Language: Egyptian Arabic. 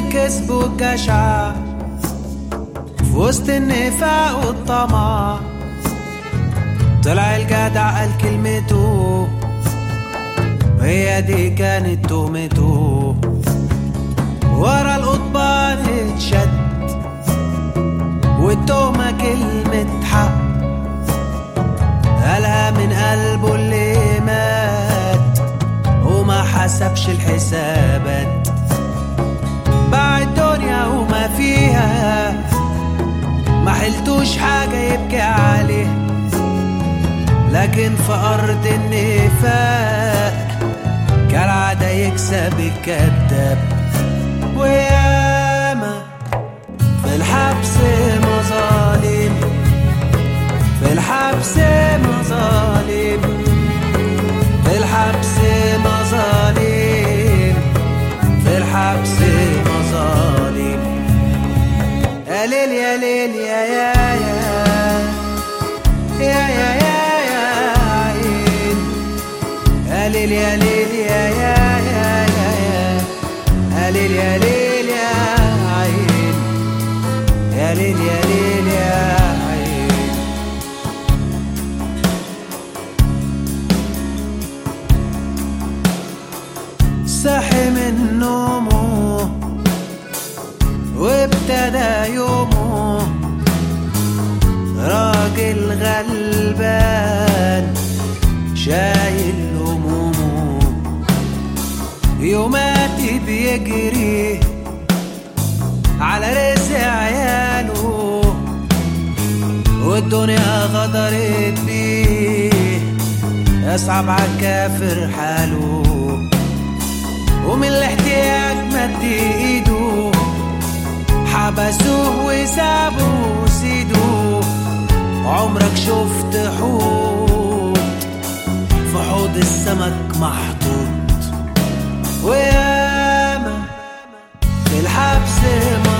الكذب والجشع في وسط النفاق والطمع طلع الجدع قال كلمته هي دي كانت تهمته ورا القضبان اتشد والتهمة كلمة حق قالها من قلبه اللي مات وما حسبش الحسابات باع الدنيا وما فيها ما حلتوش حاجة يبكي عليه لكن في أرض النفاق كالعادة يكسب الكذاب وياما في الحبس مظالم في الحبس مظالم في الحبس مظالم في الحبس مظالم يا ليل يا ليل يا يا يا يا يا يا يا عين يا ليل يا ليل يا يا يا يا يا يا ليل يا ليل يا عين يا ليل يا ليل يا عين صحي من نومه وابتدى يومه راجل غلبان شايل همومه يوماتي بيجري على رزق عياله والدنيا غدرت بيه يصعب عالكافر حاله ومن الاحتياج مد ايده حبسوه وسابوه سيدوه عمرك شفت حوت في حوض السمك محطوط وياما في الحبس